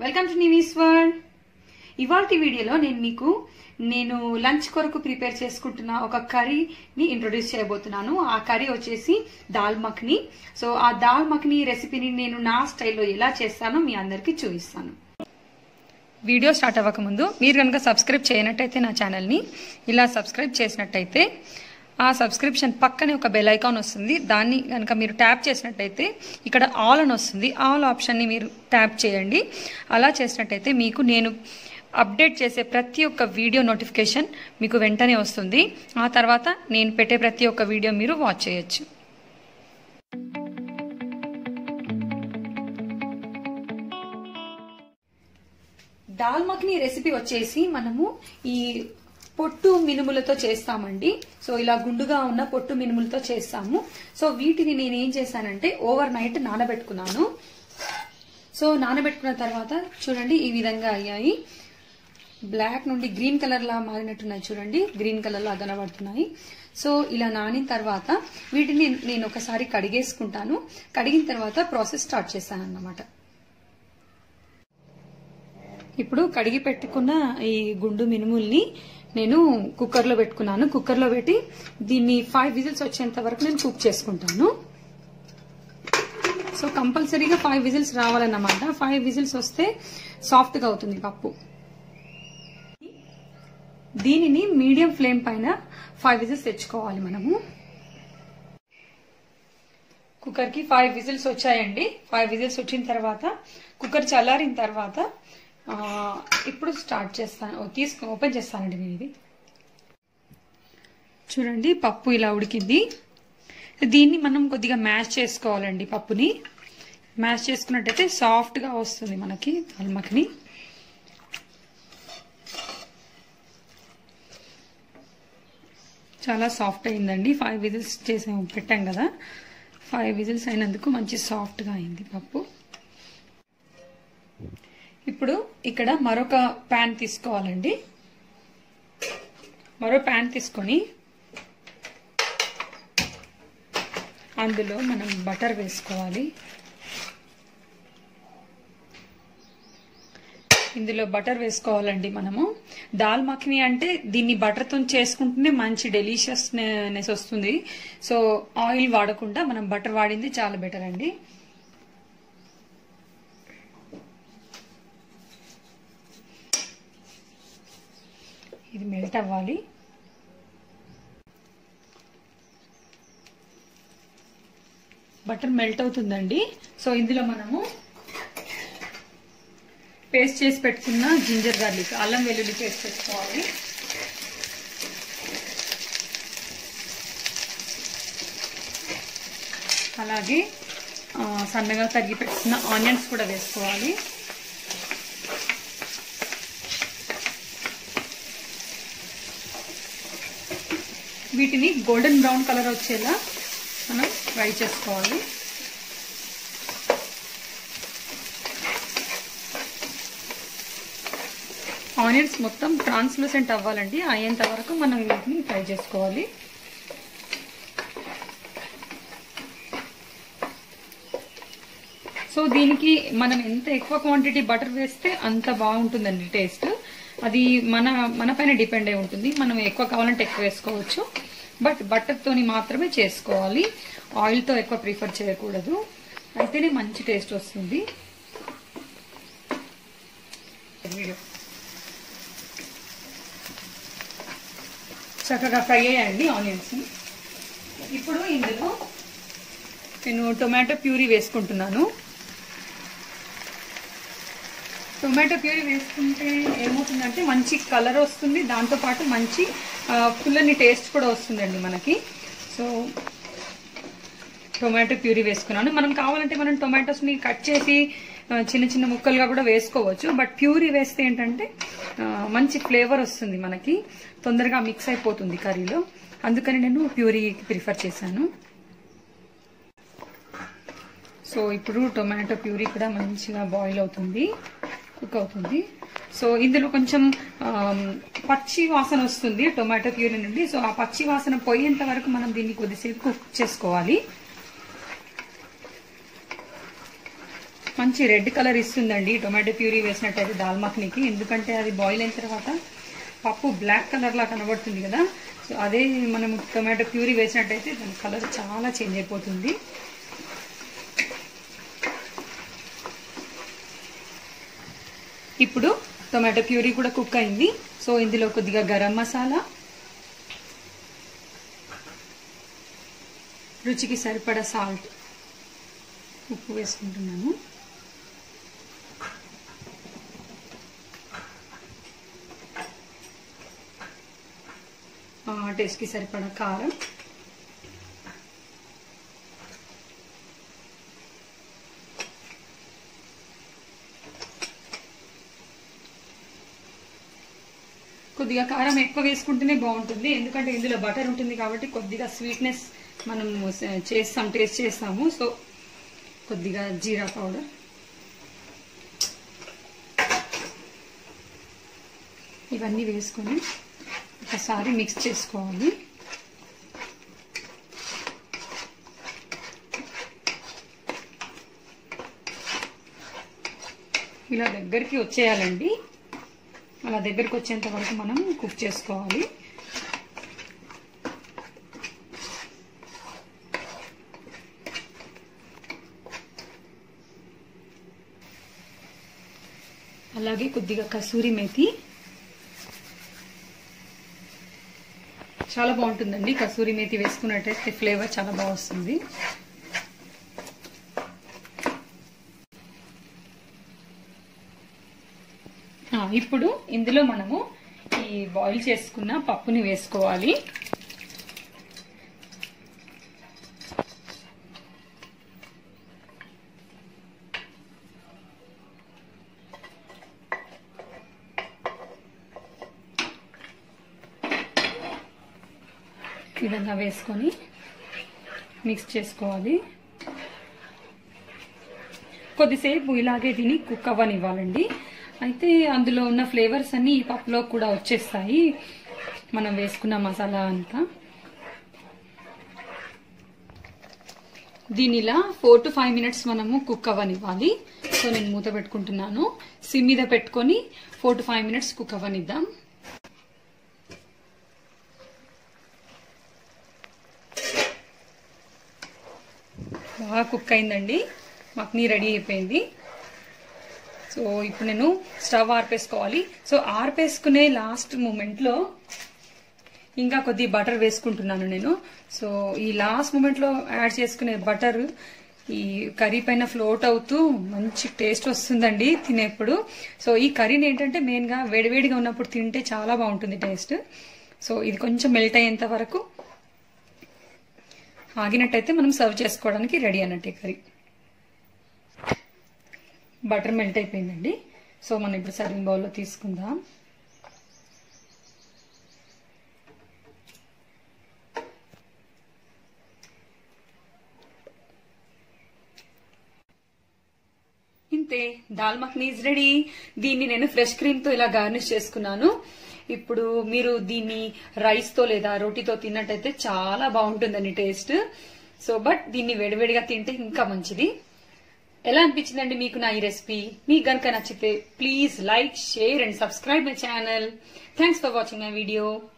welcome to Nivi's world ఇవాళ వీడియోలో నేను మీకు నేను లంచ్ కొరకు ప్రిపేర్ చేసుకుంటున్న ఒక కర్రీని ఇంట్రొడ్యూస్ చేయబోతున్నాను ఆ కర్రీ వచ్చేసి దాల్ మఖని సో ఆ దాల్ మఖని రెసిపీని నేను నా స్టైల్లో ఎలా చేస్తానో మీ అందరికీ చూపిస్తాను వీడియో స్టార్ట్ అవ్వకముందు మీరు కనుక సబ్స్క్రైబ్ చేయనట్టయితే నా ఛానల్ని ఇలా సబ్స్క్రైబ్ చేసినట్టయితే ఆ సబ్స్క్రిప్షన్ పక్కనే ఒక బెల్ ఐకాన్ వస్తుంది దాన్ని కనుక మీరు ట్యాప్ చేసినట్టయితే ఇక్కడ ఆల్ అని వస్తుంది ఆల్ ఆప్షన్ని మీరు ట్యాప్ చేయండి అలా చేసినట్టయితే మీకు నేను అప్డేట్ చేసే ప్రతి ఒక్క వీడియో నోటిఫికేషన్ మీకు వెంటనే వస్తుంది ఆ తర్వాత నేను పెట్టే ప్రతి ఒక్క వీడియో మీరు వాచ్ చేయొచ్చు దాల్ మఖని రెసిపీ వచ్చేసి మనము ఈ పొట్టు మినుములతో చేస్తామండి సో ఇలా గుండుగా ఉన్న పొట్టు మినుములతో చేస్తాము సో వీటిని నేను ఏం చేశానంటే ఓవర్ నైట్ నానబెట్టుకున్నాను సో నానబెట్టుకున్న తర్వాత చూడండి ఈ విధంగా అయ్యాయి బ్లాక్ నుండి గ్రీన్ కలర్ లా మారినట్టున్నాయి చూడండి గ్రీన్ కలర్ లా కనబడుతున్నాయి సో ఇలా నానిన తర్వాత వీటిని నేను ఒకసారి కడిగేసుకుంటాను కడిగిన తర్వాత ప్రాసెస్ స్టార్ట్ చేశాను అన్నమాట ఇప్పుడు కడిగి పెట్టుకున్న ఈ గుండు మినుముల్ని నేను కుక్కర్లో పెట్టుకున్నాను కుక్కర్లో పెట్టి దీన్ని ఫైవ్ విజిల్స్ వచ్చేంత వరకు నేను కుక్ చేసుకుంటాను సో కంపల్సరీగా ఫైవ్ విజిల్స్ రావాలన్నమాట ఫైవ్ విజిల్స్ వస్తే సాఫ్ట్గా అవుతుంది పప్పు దీనిని మీడియం ఫ్లేమ్ పైన ఫైవ్ విజిల్స్ తెచ్చుకోవాలి మనము కుక్కర్కి ఫైవ్ విజిల్స్ వచ్చాయండి ఫైవ్ విజిల్స్ వచ్చిన తర్వాత కుక్కర్ చల్లారిన తర్వాత ఇప్పుడు స్టార్ట్ చేస్తాను తీసుకు ఓపెన్ చేస్తానండి నేను ఇది చూడండి పప్పు ఇలా ఉడికింది దీన్ని మనం కొద్దిగా మ్యాష్ చేసుకోవాలండి పప్పుని మ్యాష్ చేసుకున్నట్టయితే సాఫ్ట్గా వస్తుంది మనకి అల్మక్ని చాలా సాఫ్ట్ అయిందండి ఫైవ్ విజిల్స్ చేసాము పెట్టాం కదా ఫైవ్ విజిల్స్ అయినందుకు మంచి సాఫ్ట్గా అయింది పప్పు ఇప్పుడు ఇక్కడ మరొక ప్యాన్ తీసుకోవాలండి మరో ప్యాన్ తీసుకొని అందులో మనం బటర్ వేసుకోవాలి ఇందులో బటర్ వేసుకోవాలండి మనము దాల్ మఖని అంటే దీన్ని బటర్తో చేసుకుంటేనే మంచి డెలిషియస్నెస్ వస్తుంది సో ఆయిల్ వాడకుండా మనం బటర్ వాడింది చాలా బెటర్ అండి ఇది మెల్ట్ అవ్వాలి బటర్ మెల్ట్ అవుతుందండి సో ఇందులో మనము పేస్ట్ చేసి పెట్టుకున్న జింజర్ గార్లిక్ అల్లం వెల్లుల్లి పేస్ట్ పెట్టుకోవాలి అలాగే సన్నగా తరిగి పెట్టుకున్న ఆనియన్స్ కూడా వేసుకోవాలి వీటిని గోల్డెన్ బ్రౌన్ కలర్ వచ్చేలా మనం ఫ్రై చేసుకోవాలి ఆనియన్స్ మొత్తం ట్రాన్స్లూసెంట్ అవ్వాలండి అయ్యేంత వరకు మనం వీటిని ఫ్రై చేసుకోవాలి సో దీనికి మనం ఎంత ఎక్కువ క్వాంటిటీ బటర్ వేస్తే అంత బాగుంటుందండి టేస్ట్ అది మన మన పైన డిపెండ్ అయి ఉంటుంది మనం ఎక్కువ కావాలంటే ఎక్కువ వేసుకోవచ్చు బట్ బటర్తోని మాత్రమే చేసుకోవాలి ఆయిల్తో ఎక్కువ ప్రిఫర్ చేయకూడదు అయితేనే మంచి టేస్ట్ వస్తుంది చక్కగా ఫ్రై అయ్యాయండి ఆనియన్స్ ఇప్పుడు ఇందులో నేను టొమాటో ప్యూరీ వేసుకుంటున్నాను టొమాటో ప్యూరీ వేసుకుంటే ఏమవుతుందంటే మంచి కలర్ వస్తుంది దాంతోపాటు మంచి పుల్లని టేస్ట్ కూడా వస్తుందండి మనకి సో టొమాటో ప్యూరీ వేసుకున్నాను మనం కావాలంటే మనం టొమాటోస్ని కట్ చేసి చిన్న చిన్న ముక్కలుగా కూడా వేసుకోవచ్చు బట్ ప్యూరీ వేస్తే ఏంటంటే మంచి ఫ్లేవర్ వస్తుంది మనకి తొందరగా మిక్స్ అయిపోతుంది కర్రీలో అందుకని నేను ప్యూరీ ప్రిఫర్ చేశాను సో ఇప్పుడు టొమాటో ప్యూరీ కూడా మంచిగా బాయిల్ అవుతుంది కుక్ అవుతుంది సో ఇందులో కొంచెం పచ్చి వాసన వస్తుంది టొమాటో ప్యూరీ నుండి సో ఆ పచ్చి వాసన పోయేంత వరకు మనం దీన్ని కొద్దిసేపు కుక్ చేసుకోవాలి మంచి రెడ్ కలర్ ఇస్తుందండి టొమాటో ప్యూరీ వేసినట్టయితే దాల్ మఖనీకి ఎందుకంటే అది బాయిల్ అయిన తర్వాత పప్పు బ్లాక్ కలర్ లా కనబడుతుంది కదా సో అదే మనం టొమాటో ప్యూరీ వేసినట్టయితే దాని కలర్ చాలా చేంజ్ అయిపోతుంది ఇప్పుడు టొమాటో ప్యూరీ కూడా కుక్ అయింది సో ఇందులో కొద్దిగా గరం మసాలా రుచికి సరిపడా సాల్ట్ ఉప్పు వేసుకుంటున్నాను టేస్ట్కి సరిపడా కారం కొద్దిగా కారం ఎక్కువ వేసుకుంటేనే బాగుంటుంది ఎందుకంటే ఇందులో బటర్ ఉంటుంది కాబట్టి కొద్దిగా స్వీట్నెస్ మనం చేస్తాం టేస్ట్ చేస్తాము సో కొద్దిగా జీరా పౌడర్ ఇవన్నీ వేసుకొని ఒకసారి మిక్స్ చేసుకోవాలి ఇలా దగ్గరికి వచ్చేయాలండి అలా దగ్గరికి వచ్చేంత వరకు మనం కుక్ చేసుకోవాలి అలాగే కొద్దిగా కసూరి మేతి చాలా బాగుంటుందండి కసూరి మేతి వేసుకున్నట్టయితే ఫ్లేవర్ చాలా బాగా వస్తుంది ఇప్పుడు ఇందులో మనము ఈ బాయిల్ చేసుకున్న పప్పుని వేసుకోవాలి ఈ విధంగా వేసుకొని మిక్స్ చేసుకోవాలి కొద్దిసేపు ఇలాగే దీన్ని కుక్ అవ్వనివ్వాలండి అయితే అందులో ఉన్న ఫ్లేవర్స్ అన్ని ఈ పప్పులో కూడా వచ్చేస్తాయి మనం వేసుకున్న మసాలా అంతా దీని ఇలా ఫోర్ టు ఫైవ్ మినిట్స్ మనము కుక్ అవ్వనివ్వాలి సో నేను మూత పెట్టుకుంటున్నాను సిమ్ మీద పెట్టుకొని four to five minutes cook అవ్వనిద్దాం బాగా కుక్ అయిందండి మక్నీ రెడీ అయిపోయింది సో ఇప్పుడు నేను స్టవ్ ఆర్పేసుకోవాలి సో ఆర్పేసుకునే లాస్ట్ మూమెంట్లో ఇంకా కొద్ది బటర్ వేసుకుంటున్నాను నేను సో ఈ లాస్ట్ మూమెంట్లో యాడ్ చేసుకునే బటర్ ఈ కర్రీ పైన ఫ్లోట్ అవుతూ మంచి టేస్ట్ వస్తుందండి తినేప్పుడు సో ఈ కర్రీని ఏంటంటే మెయిన్గా వేడివేడిగా ఉన్నప్పుడు తింటే చాలా బాగుంటుంది టేస్ట్ సో ఇది కొంచెం మెల్ట్ అయ్యేంత వరకు ఆగినట్టయితే మనం సర్వ్ చేసుకోవడానికి రెడీ అన్నట్టే కర్రీ బటర్ మెల్ట్ అయిపోయిందండి సో మనం ఇప్పుడు సర్వింగ్ బౌల్లో తీసుకుందాం ఇంతే దాల్ మఖనీ ఇస్ రెడీ దీన్ని నేను ఫ్రెష్ క్రీమ్ తో ఇలా గార్నిష్ చేసుకున్నాను ఇప్పుడు మీరు దీన్ని రైస్ తో లేదా రోటీతో తిన్నట్టయితే చాలా బాగుంటుందండి టేస్ట్ సో బట్ దీన్ని వేడివేడిగా తింటే ఇంకా మంచిది ఎలా అనిపించిందండి మీకు నా ఈ రెసిపీ మీకు గనుక నచ్చితే please like share and subscribe my channel thanks for watching my video